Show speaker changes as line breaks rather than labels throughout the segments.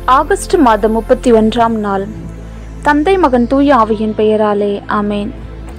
August மாதம் முப்பத்தி ஒன்றாம் நாள் தந்தை மகன் தூய ஆவியின் பெயராலே ஆமேன்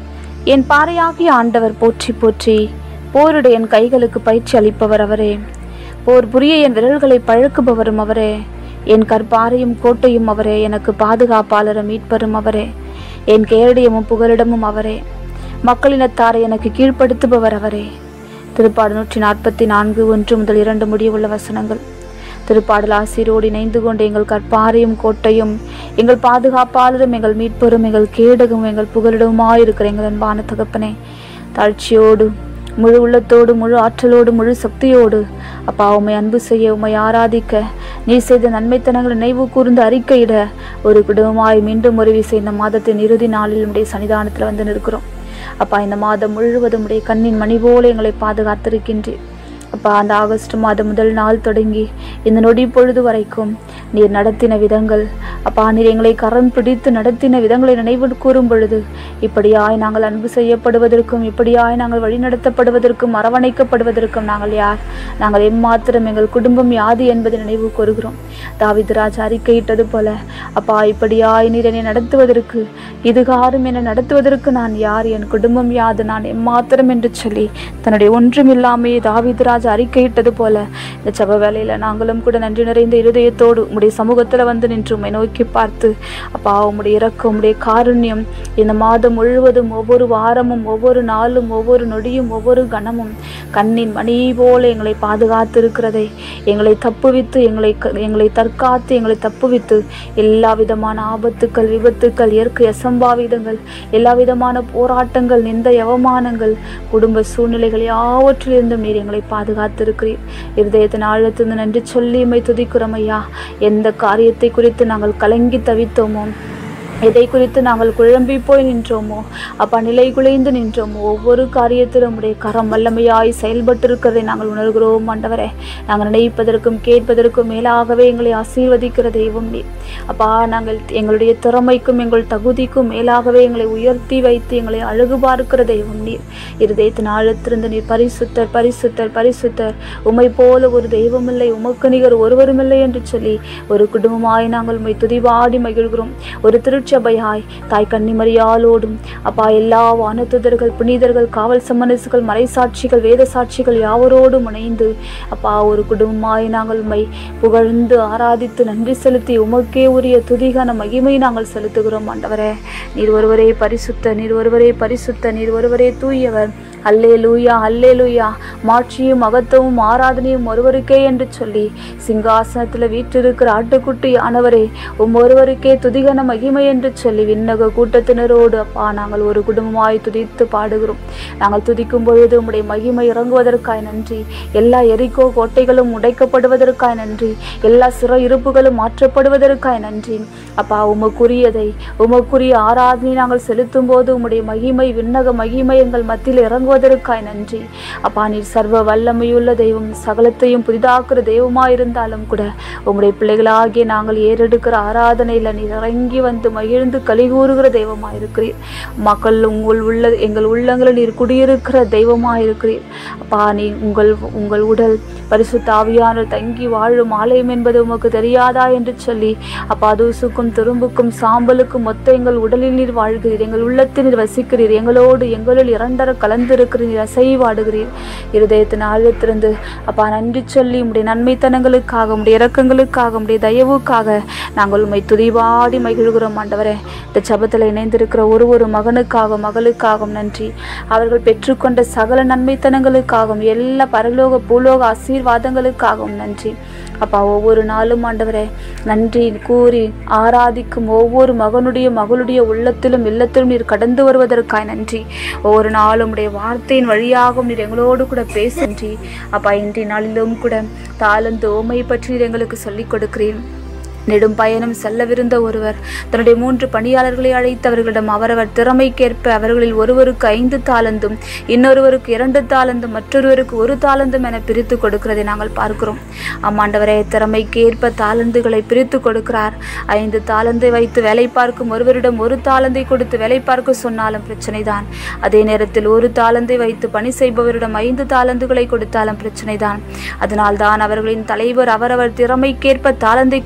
என் பாறையாகிய ஆண்டவர் போற்றி போற்றி போருடைய என் கைகளுக்கு பயிற்சி அளிப்பவர் அவரே போர் புரிய என் விரல்களை பழக்குபவரும் அவரே என் கற்பாறையும் கோட்டையும் அவரே எனக்கு பாதுகாப்பாளரும் மீட்பரும் அவரே என் கேரடியமும் புகலிடமும் அவரே மக்களினத்தாரை எனக்கு கீழ்ப்படுத்துபவர் அவரே திருப்பாடு நூற்றி நாற்பத்தி நான்கு ஒன்று முதல் இரண்டு முடிவுள்ள வசனங்கள் திருப்பாடல் ஆசிரியரோடு இணைந்து கொண்டு எங்கள் கற்பாரையும் கோட்டையும் எங்கள் பாதுகாப்பாளரும் எங்கள் மீட்பரும் எங்கள் கேடகும் எங்கள் புகலிடமுமாயிருக்கிற எங்கள் அன்பான தகப்பனே தாழ்ச்சியோடு முழு உள்ளத்தோடு முழு ஆற்றலோடு முழு சக்தியோடு அப்பா உம்மை அன்பு செய்ய உம்மை ஆராதிக்க நீ செய்த நன்மைத்தனங்களை நினைவு கூர்ந்து அறிக்கையிட ஒரு குடும்பமாய் மீண்டும் ஒரு விசை இந்த மாதத்தின் இறுதி நாளில் உடைய சன்னிதானத்தில் வந்து நிற்கிறோம் அப்பா இந்த மாதம் முழுவதும் உடைய கண்ணின் மணி போல எங்களை பாதுகாத்திருக்கின்றேன் அப்பா அந்த ஆகஸ்ட் மாதம் முதல் நாள் தொடங்கி இந்த நொடி பொழுது வரைக்கும் நீர் நடத்தின விதங்கள் அப்பா நீர் எங்களை கரம் பிடித்து நடத்தின விதங்களை நினைவு கூறும் பொழுது இப்படியாய் நாங்கள் அன்பு செய்யப்படுவதற்கும் இப்படியாய் நாங்கள் வழிநடத்தப்படுவதற்கும் அரவணைக்கப்படுவதற்கும் நாங்கள் யார் நாங்கள் எம்மாத்திரம் எங்கள் குடும்பம் யாது என்பதை நினைவு கூறுகிறோம் தாவித் ராஜா அறிக்கையிட்டது போல அப்பா இப்படியாய் நீர் என்னை நடத்துவதற்கு இதுகாரும் என்னை நடத்துவதற்கு நான் யார் என் குடும்பம் யாது நான் எம்மாத்திரம் என்று சொல்லி தன்னுடைய ஒன்றுமில்லாமையே தாவித் ராஜா அறிக்கையிட்டது போல இந்த சப வேலையில நாங்களும் கூட நன்றி நிறைந்த இருதயத்தோடு உம்முடைய சமூகத்துல வந்து நின்று உம்மை நோக்கி பார்த்து அப்பா உம்முடைய இறக்கம் உம்முடைய காருண்யம் இந்த மாதம் முழுவதும் ஒவ்வொரு வாரமும் ஒவ்வொரு நாளும் ஒவ்வொரு நொடியும் ஒவ்வொரு கணமும் கண்ணின் மணி போல எங்களை பாதுகாத்து இருக்கிறதை எங்களை தப்புவித்து எங்களை க- எங்களை தற்காத்து எங்களை தப்புவித்து எல்லா விதமான ஆபத்துக்கள் விபத்துக்கள் இயற்கை அசம்பாவிதங்கள் எல்லா விதமான போராட்டங்கள் நிந்த அவமானங்கள் குடும்ப சூழ்நிலைகள் யாவற்றிலிருந்தும் நீர் எங்களை பாதுகாத்திருக்கிறீர் இருதயத்தின் ஆழத்திலிருந்து நன்றி சொல்லி உம்மை துதிக்கிறோம் ஐயா எந்த காரியத்தை குறித்து நாங்கள் கலங்கி தவித்தோமோ எதை குறித்து நாங்கள் குழம்பி போய் நின்றோமோ அப்பா நிலை குலைந்து நின்றோமோ ஒவ்வொரு காரியத்திலும் உடைய கரம் வல்லமையாய் செயல்பட்டிருக்கிறதை நாங்கள் உணர்கிறோம் ஆண்டவரே நாங்கள் நினைப்பதற்கும் கேட்பதற்கும் மேலாகவே எங்களை ஆசீர்வதிக்கிற தெய்வம் நீ அப்பா நாங்கள் எங்களுடைய திறமைக்கும் எங்கள் தகுதிக்கும் மேலாகவே எங்களை உயர்த்தி வைத்து எங்களை அழகு பார்க்கிற தெய்வம் நீர் இருதயத்தின் ஆழத்திலிருந்து நீர் பரிசுத்தர் பரிசுத்தர் பரிசுத்தர் உம்மை போல ஒரு தெய்வமில்லை உமக்கு நிகர் ஒருவருமில்லை என்று சொல்லி ஒரு குடும்பமாய் நாங்கள் உம்மை துதிவாடி மகிழ்கிறோம் ஒரு திருச்சபையாய் தாய் கன்னிமரியாலோடும் அப்பா எல்லா வானத்துதர்கள் புனிதர்கள் காவல் சம்மனசுகள் மறைசாட்சிகள் வேத சாட்சிகள் யாவரோடும் இணைந்து அப்பா ஒரு குடும்பமாய் நாங்கள் உம்மை புகழ்ந்து ஆராதித்து நன்றி செலுத்தி உமக்கே உரிய துதிகான மகிமை நாங்கள் செலுத்துகிறோம் ஆண்டவரே நீர் ஒருவரே பரிசுத்த நீர் ஒருவரே பரிசுத்த நீர் ஒருவரே தூயவர் அல்லே லூயா அல்லே லூயா மாட்சியும் மகத்துவமும் ஆராதனையும் ஒருவருக்கே என்று சொல்லி சிங்காசனத்தில் வீற்றிருக்கிற ஆட்டுக்குட்டி ஆனவரே உம் ஒருவருக்கே துதிகன மகிமை என்று சொல்லி விண்ணக கூட்டத்தினரோடு அப்பா நாங்கள் ஒரு குடும்பமாய் துதித்து பாடுகிறோம் நாங்கள் துதிக்கும் பொழுது உம்முடைய மகிமை இறங்குவதற்காய் நன்றி எல்லா எரிக்கோ கோட்டைகளும் உடைக்கப்படுவதற்காய் நன்றி எல்லா சிற இருப்புகளும் மாற்றப்படுவதற்காய் நன்றி அப்பா உமக்குரியதை உமக்குரிய ஆராதனை நாங்கள் செலுத்தும் போது உம்முடைய மகிமை விண்ணக மகிமை எங்கள் மத்தியில் இறங்குவதற்காய் நன்றி அப்பா நீர் சர்வ வல்லமையுள்ள தெய்வம் சகலத்தையும் புதிதாக்குற தெய்வமாய் இருந்தாலும் கூட உம்முடைய பிள்ளைகளாகிய நாங்கள் ஏறெடுக்கிற ஆராதனையில் நீர் இறங்கி வந்து மகிழ்ந்து கலிகூறுகிற தெய்வமாய் இருக்கிறீர் மக்கள் உங்கள் உள்ள எங்கள் உள்ளங்களில் நீர் குடியிருக்கிற தெய்வமாய் இருக்கிறீர் அப்பா நீ உங்கள் உங்கள் உடல் பரிசுத்த ஆவியானவர் தங்கி வாழும் ஆலயம் என்பது உமக்கு தெரியாதா என்று சொல்லி அப்பா தூசுக்கும் துரும்புக்கும் சாம்பலுக்கும் மொத்த எங்கள் உடலில் நீர் வாழ்கிறீர் எங்கள் உள்ளத்தில் நீர் வசிக்கிறீர் எங்களோடு எங்களில் இரண்டர கலந்திருக்கிறீர் நீர் அசைவாடுகிறீர் இருதயத்தின் ஆழத்திலிருந்து அப்பா நன்றி சொல்லி உம்முடைய நன்மைத்தனங்களுக்காக உம்முடைய இரக்கங்களுக்காக உம்முடைய தயவுக்காக நாங்கள் உம்மை துதிவாடி மகிழ்கிறோம் ஆண்டவரே இந்த ஜபத்தில் இணைந்திருக்கிற ஒரு ஒரு மகனுக்காக மகளுக்காகவும் நன்றி அவர்கள் பெற்றுக்கொண்ட சகல நன்மைத்தனங்களுக்காகவும் எல்லா பரலோக பூலோக ஆசீர்வாதங்களுக்காகவும் நன்றி அப்பா ஒவ்வொரு நாளும் ஆண்டவரே நன்றி கூறி ஆராதிக்கும் ஒவ்வொரு மகனுடைய மகளுடைய உள்ளத்திலும் இல்லத்திலும் நீர் கடந்து வருவதற்காய் நன்றி ஒவ்வொரு நாளும் உடைய வார்த்தையின் வழியாகவும் நீர் எங்களோடு கூட பேசன்றி அப்பா இன்றைய நாளிலும் கூட தாளந்து ஓமை பற்றி நீர் எங்களுக்கு சொல்லிக் கொடுக்கிறேன் நெடும் பயணம் செல்லவிருந்த ஒருவர் தன்னுடைய மூன்று பணியாளர்களை அழைத்து அவர்களிடம் அவரவர் திறமைக்கேற்ப அவர்களில் ஒருவருக்கு ஐந்து தாளந்தும் இன்னொருவருக்கு இரண்டு தாளந்தும் மற்றொருவருக்கு ஒரு தாளந்தும் என பிரித்து கொடுக்கிறதை நாங்கள் பார்க்கிறோம் ஆமாண்டவரே திறமைக்கேற்ப தாளந்துகளை பிரித்து கொடுக்கிறார் ஐந்து தாளந்தை வைத்து வேலை பார்க்கும் ஒருவரிடம் ஒரு தாளந்தை கொடுத்து வேலை பார்க்க சொன்னாலும் பிரச்சனைதான் அதே நேரத்தில் ஒரு தாளந்தை வைத்து பணி செய்பவரிடம் ஐந்து தாளந்துகளை கொடுத்தாலும் பிரச்சனைதான் அதனால்தான் அவர்களின் தலைவர் அவரவர் திறமைக்கேற்ப தாளந்தை பிரித்து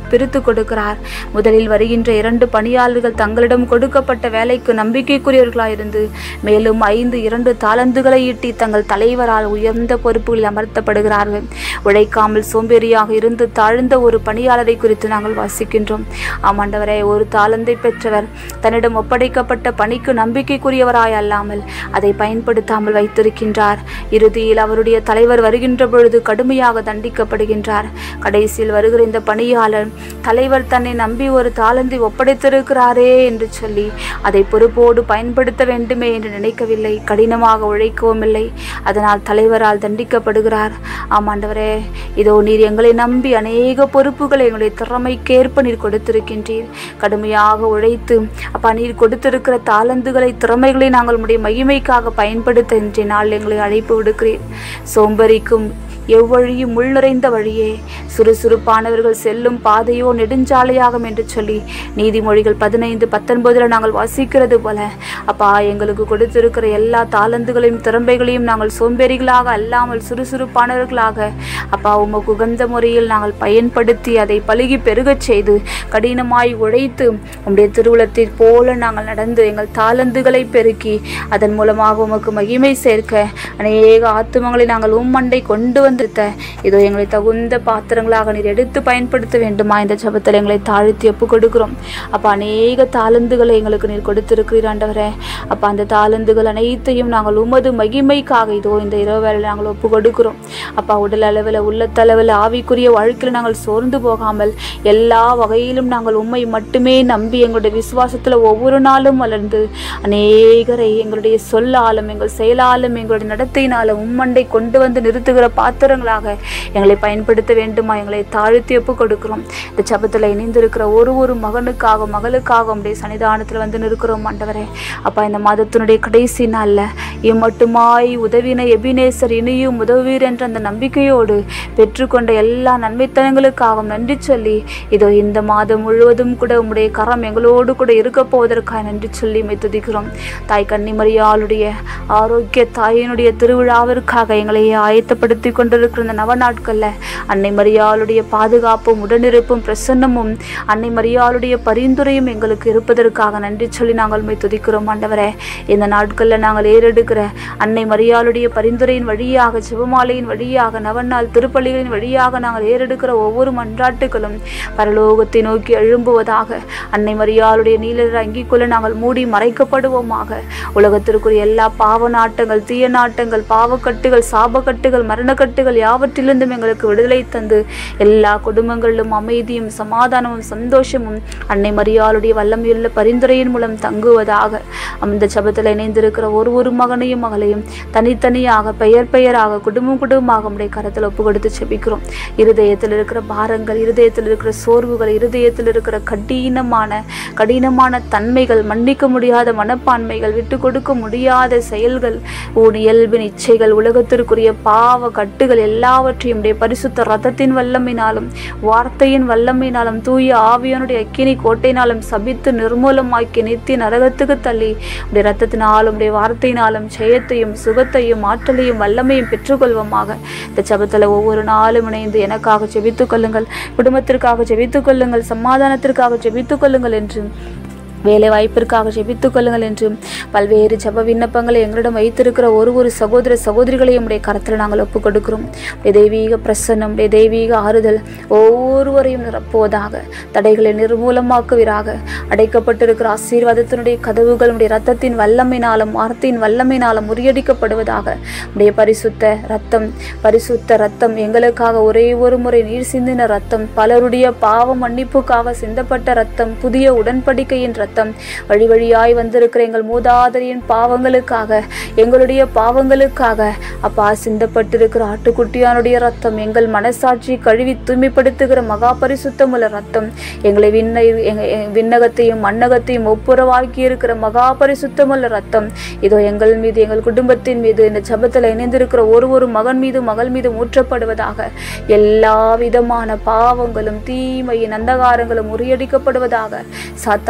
கொடுக்கிறார் முதலில் வருகின்ற இரண்டு பணியாளர்கள் தங்களிடம் கொடுக்கப்பட்ட வேலைக்கு நம்பிக்கைக்குரியவர்களாயிருந்து மேலும் ஐந்து இரண்டு தாளந்துகளை ஈட்டி தங்கள் தலைவரால் உயர்ந்த பொறுப்புகளில் அமர்த்தப்படுகிறார்கள் உழைக்காமல் சோம்பேறியாக இருந்து தாழ்ந்த ஒரு பணியாளரை குறித்து நாங்கள் வாசிக்கின்றோம் ஆமாண்டவரே ஒரு தாளந்தை பெற்றவர் தன்னிடம் ஒப்படைக்கப்பட்ட பணிக்கு நம்பிக்கைக்குரியவராய் அல்லாமல் அதை பயன்படுத்தாமல் வைத்திருக்கின்றார் இறுதியில் அவருடைய தலைவர் வருகின்ற பொழுது கடுமையாக தண்டிக்கப்படுகின்றார் கடைசியில் வருகிற இந்த பணியாளர் தலைவர் தன்னை நம்பி ஒரு தாளந்தை ஒப்படைத்திருக்கிறாரே என்று சொல்லி அதை பொறுப்போடு பயன்படுத்த வேண்டுமே என்று நினைக்கவில்லை கடினமாக உழைக்கவும் இல்லை அதனால் தலைவரால் தண்டிக்கப்படுகிறார் ஆமாண்டவரே இதோ நீர் எங்களை நம்பி அநேக பொறுப்புகளை எங்களுடைய திறமைக்கேற்ப நீர் கொடுத்திருக்கின்றீர் கடுமையாக உழைத்து அப்பா நீர் கொடுத்திருக்கிற தாளந்துகளை திறமைகளை நாங்கள் உடைய மகிமைக்காக பயன்படுத்த இன்றைய நாள் எங்களை அழைப்பு விடுக்கிறீர் சோம்பரிக்கும் எவ்வழியும் முள் நிறைந்த வழியே சுறுசுறுப்பானவர்கள் செல்லும் பாதையோ நெடுஞ்சாலையாகும் என்று சொல்லி நீதிமொழிகள் பதினைந்து பத்தொன்பதில் நாங்கள் வாசிக்கிறது போல அப்பா எங்களுக்கு கொடுத்திருக்கிற எல்லா தாளந்துகளையும் திறமைகளையும் நாங்கள் சோம்பேறிகளாக அல்லாமல் சுறுசுறுப்பானவர்களாக அப்பா உமக்கு உகந்த முறையில் நாங்கள் பயன்படுத்தி அதை பழுகி பெருகச் செய்து கடினமாய் உழைத்து உம்முடைய திருவுளத்தைப் போல நாங்கள் நடந்து எங்கள் தாளந்துகளை பெருக்கி அதன் மூலமாக உமக்கு மகிமை சேர்க்க அநேக ஆத்துமங்களை நாங்கள் உம்மண்டை கொண்டு வந்து இதோ எங்களை தகுந்த பாத்திரங்களாக நீர் எடுத்து பயன்படுத்த வேண்டுமா இந்த ஜபத்தில் எங்களை தாழ்த்தி ஒப்பு கொடுக்கிறோம் அப்போ அநேக தாளந்துகளை எங்களுக்கு நீர் கொடுத்திருக்கிறீர் ஆண்டவரே அப்போ அந்த தாளந்துகள் அனைத்தையும் நாங்கள் உமது மகிமைக்காக இதோ இந்த இரவு வேளையில் நாங்கள் ஒப்பு கொடுக்கிறோம் அப்பா உடல் அளவில் உள்ளத்தளவில் ஆவிக்குரிய வாழ்க்கையில் நாங்கள் சோர்ந்து போகாமல் எல்லா வகையிலும் நாங்கள் உம்மை மட்டுமே நம்பி எங்களுடைய விசுவாசத்தில் ஒவ்வொரு நாளும் வளர்ந்து அநேகரை எங்களுடைய சொல்லாலும் எங்கள் செயலாலும் எங்களுடைய நடத்தையினாலும் உம்மண்டை கொண்டு வந்து நிறுத்துகிற பாத்திரங்களாக எங்களை பயன்படுத்த வேண்டுமா எங்களை தாழ்த்தி ஒப்பு கொடுக்கிறோம் இந்த ஜபத்தில் இணைந்திருக்கிற ஒரு ஒரு மகனுக்காக மகளுக்காக உடைய சன்னிதானத்தில் வந்து நிற்கிறோம் ஆண்டவரே அப்பா இந்த மாதத்தினுடைய கடைசி நாளில் இம்மட்டுமாய் உதவின எபினேசர் இனியும் உதவுவீர் என்ற அந்த நம்பிக்கையோடு பெற்றுக்கொண்ட எல்லா நன்மைத்தனங்களுக்காகவும் நன்றி சொல்லி இதோ இந்த மாதம் முழுவதும் கூட உம்முடைய கரம் எங்களோடு கூட இருக்க போவதற்காக நன்றி சொல்லி மை துதிக்கிறோம் தாய் கன்னிமரியாளுடைய ஆரோக்கிய தாயினுடைய திருவிழாவிற்காக எங்களை ஆயத்தப்படுத்தி கொண்டிருக்கிற இந்த நவ நாட்களில் அன்னை மரியாளுடைய பாதுகாப்பும் உடனிருப்பும் பிரசன்னமும் அன்னை மரியாளுடைய பரிந்துரையும் எங்களுக்கு இருப்பதற்காக நன்றி சொல்லி நாங்கள் மை துதிக்கிறோம் ஆண்டவரே இந்த நாட்களில் நாங்கள் ஏறெடுக்கிற அன்னை மரியாளுடைய பரிந்துரையின் வழியாக சிவமாலையின் வழியாக நவநாள் திருப்பள்ளிகளின் வழியாக நாங்கள் ஏறெடுக்கிற ஒவ்வொரு மன்றாட்டுகளும் பரலோகத்தை நோக்கி எழும்புவதாக அன்னை மரியாளுடைய நீலர் அங்கிக்குள்ள நாங்கள் மூடி மறைக்கப்படுவோமாக உலகத்திற்குரிய எல்லா பாவ நாட்டங்கள் தீய நாட்டங்கள் பாவக்கட்டுகள் சாபக்கட்டுகள் மரணக்கட்டுகள் யாவற்றிலிருந்தும் எங்களுக்கு விடுதலை தந்து எல்லா குடும்பங்களிலும் அமைதியும் சமாதானமும் சந்தோஷமும் அன்னை மரியாளுடைய வல்லமையுள்ள பரிந்துரையின் மூலம் தங்குவதாக அந்த ஜபத்தில் இணைந்திருக்கிற ஒரு ஒரு மகனையும் மகளையும் தனித்தனியாக பெயர் பெயராக குடும்பம் குடும்பமாக உடைய கரத்தில் ஒப்பு கொடுத்து செபிக்கிறோம் இருதயத்தில் இருக்கிற பாரங்கள் இருதயத்தில் இருக்கிற சோர்வுகள் இருதயத்தில் இருக்கிற கடினமான கடினமான தன்மைகள் மன்னிக்க முடியாத மனப்பான்மைகள் விட்டு கொடுக்க முடியாத செயல்கள் உன் இயல்பின் இச்சைகள் உலகத்திற்குரிய பாவ கட்டுகள் எல்லாவற்றையும் உடைய பரிசுத்த ரத்தத்தின் வல்லமையினாலும் வார்த்தையின் வல்லமையினாலும் தூய ஆவியனுடைய அக்கினி கோட்டையினாலும் சபித்து நிர்மூலமாக்கி நித்திய நரகத்துக்கு தள்ளி உடைய ரத்தத்தினாலும் உடைய வார்த்தையினாலும் ஜெயத்தையும் சுகத்தையும் ஆற்றலையும் வல்லமையும் பெற்றுக்கொள்வோமாக இந்த ஜபத்தில் ஒவ்வொரு நாளும் இணைந்து எனக்காக ஜெபித்துக் கொள்ளுங்கள் குடும்பத்திற்காக ஜெபித்துக் கொள்ளுங்கள் சமாதானத்திற்காக ஜெபித்துக் கொள்ளுங்கள் என்று வேலை வாய்ப்பிற்காக ஜெபித்துக் கொள்ளுங்கள் என்று பல்வேறு ஜெப விண்ணப்பங்களை எங்களிடம் வைத்திருக்கிற ஒரு ஒரு சகோதர சகோதரிகளையும் உடைய கரத்தில் நாங்கள் ஒப்புக் கொடுக்கிறோம் உடைய தெய்வீக பிரசன்னம் உடைய தெய்வீக ஆறுதல் ஒவ்வொருவரையும் நிரப்புவதாக தடைகளை நிர்மூலமாக்குவீராக அடைக்கப்பட்டிருக்கிற ஆசீர்வாதத்தினுடைய கதவுகள் உடைய ரத்தத்தின் வல்லமையினாலும் வார்த்தையின் வல்லமையினாலும் முறியடிக்கப்படுவதாக உடைய பரிசுத்த ரத்தம் பரிசுத்த ரத்தம் எங்களுக்காக ஒரே ஒரு முறை நீர் சிந்தின ரத்தம் பலருடைய பாவ மன்னிப்புக்காக சிந்தப்பட்ட ரத்தம் புதிய உடன்படிக்கையின் ரத்தம் வழி வழியாய் வந்திருக்கிற எங்கள் மூதாதையின் பாவங்களுக்காக எங்களுடைய பாவங்களுக்காக அப்பா சிந்தப்பட்டிருக்கிற ஆட்டுக்குட்டியானுடைய ரத்தம் எங்கள் மனசாட்சி கழுவி தூய்மைப்படுத்துகிற மகா பரிசுத்தமுள்ள ரத்தம் எங்களை விண்ணை எங்க- எ- விண்ணகத்தையும் மண்ணகத்தையும் ஒப்புரவாக்கி இருக்கிற மகா பரிசுத்தமுள்ள ரத்தம் இதோ எங்கள் மீது எங்கள் குடும்பத்தின் மீது இந்த ஜபத்தில் இணைந்திருக்கிற ஒரு ஒரு மகன் மீது மகள் மீது ஊற்றப்படுவதாக எல்லா விதமான பாவங்களும் தீமையின் அந்தகாரங்களும் முறியடிக்கப்படுவதாக சாத்தான் விரித்திருக்கிற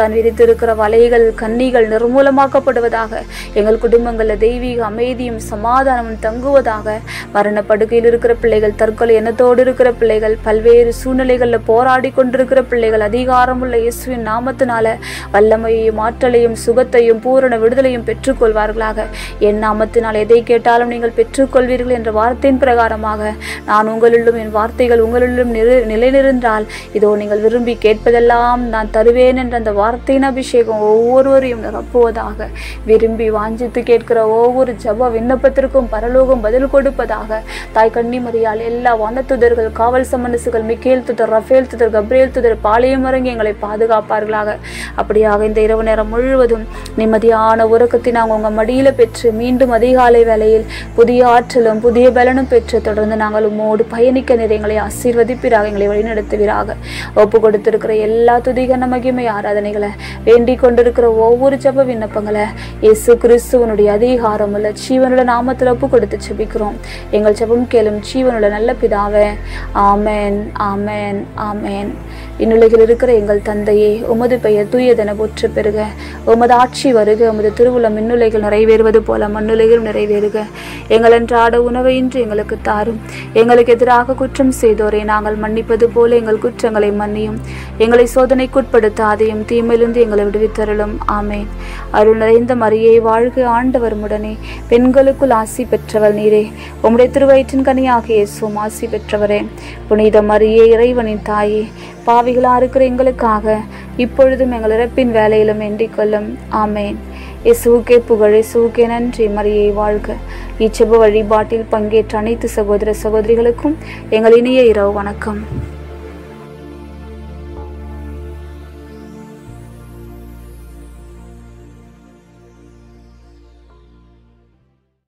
இருக்கிற வலைகள் கன்னிகள் நிர்மூலமாக்கப்படுவதாக எங்கள் குடும்பங்களில் தெய்வீக அமைதியும் சமாதானமும் தங்குவதாக மரண படுக்கையில் இருக்கிற பிள்ளைகள் தற்கொலை எண்ணத்தோடு இருக்கிற பிள்ளைகள் பல்வேறு சூழ்நிலைகளில் போராடி கொண்டிருக்கிற பிள்ளைகள் அதிகாரமுள்ள இயேசுவின் நாமத்தினால வல்லமையையும் ஆற்றலையும் சுகத்தையும் பூரண விடுதலையும் பெற்றுக்கொள்வார்களாக என் நாமத்தினால் எதை கேட்டாலும் நீங்கள் பெற்றுக்கொள்வீர்கள் என்ற வார்த்தையின் பிரகாரமாக நான் உங்களிலும் என் வார்த்தைகள் உங்களிலும் நிறு நிலைநிறுந்தால் இதோ நீங்கள் விரும்பி கேட்பதெல்லாம் நான் தருவேன் என்ற அந்த வார்த்தையின் அபிஷேகம் ஒவ்வொருவரையும் நிரப்புவதாக விரும்பி வாஞ்சித்து கேட்கிற ஒவ்வொரு ஜப விண்ணப்பத்திற்கும் பரலோகம் பதில் கொடுப்பதாக தாய் கன்னிமரியால் எல்லா வானத்துதர்கள் காவல் சமனசுகள் மிக்கேல் துதர் ரஃபேல் துதர் கப்ரேல் துதர் பாளையம் இறங்கி எங்களை பாதுகாப்பார்களாக அப்படியாக இந்த இரவு நேரம் முழுவதும் நிம்மதியான உறக்கத்தை நாங்கள் உங்கள் மடியில் பெற்று மீண்டும் அதிகாலை வேளையில் புதிய ஆற்றலும் புதிய பலனும் பெற்று தொடர்ந்து நாங்கள் உம்மோடு பயணிக்க நிறை எங்களை ஆசீர்வதிப்பீராக எங்களை வழிநடத்துவீராக ஒப்பு கொடுத்திருக்கிற எல்லா துதிகன மகிமை ஆராதனைகளை வேண்டிக் கொண்டிருக்கிற ஒவ்வொரு ஜப விண்ணப்பங்களை இயேசு கிறிஸ்துவனுடைய அதிகாரமுள்ள ஜீவனுள்ள நாமத்தில் ஒப்பு கொடுத்து ஜெபிக்கிறோம் எங்கள் ஜெபம் கேளும் ஜீவனுள்ள நல்ல பிதாவே ஆமென் ஆமென் ஆமென் இந்நிலையில் இருக்கிற எங்கள் தந்தையே உமது பெயர் தூயதென போற்று பெறுக உமது ஆட்சி வருக உமது திருவுளம் மின்னுலைகள் நிறைவேறுவது போல மண்ணுலைகளும் நிறைவேறுக எங்கள் அன்றாட உணவை இன்று எங்களுக்கு தாரும் எங்களுக்கு எதிராக குற்றம் செய்தோரை நாங்கள் மன்னிப்பது போல எங்கள் குற்றங்களை மன்னியும் எங்களை சோதனைக்குட்படுத்தாதையும் தீமையிலிருந்து எங்களை விடுவித்தருளும் ஆமேன் அருள் நிறைந்த மரியை வாழ்க ஆண்டவர் உடனே பெண்களுக்குள் ஆசி பெற்றவள் நீரே உம்முடைய திருவயிற்றின் கனியாக இயேசுவும் ஆசி பெற்றவரே புனித மரியே இறைவனின் தாயே பாவிகளா இருக்கிற எங்களுக்காக இப்பொழுதும் எங்கள் இறப்பின் வேலையிலும் எண்ணிக் கொள்ளும் ஆமேன் இயேசுவுக்கே புகழ் இயேசுவுக்கே நன்றி மரியை வாழ்க இச்செப வழிபாட்டில் பங்கேற்ற அனைத்து சகோதர சகோதரிகளுக்கும் எங்கள் இனிய இரவு வணக்கம்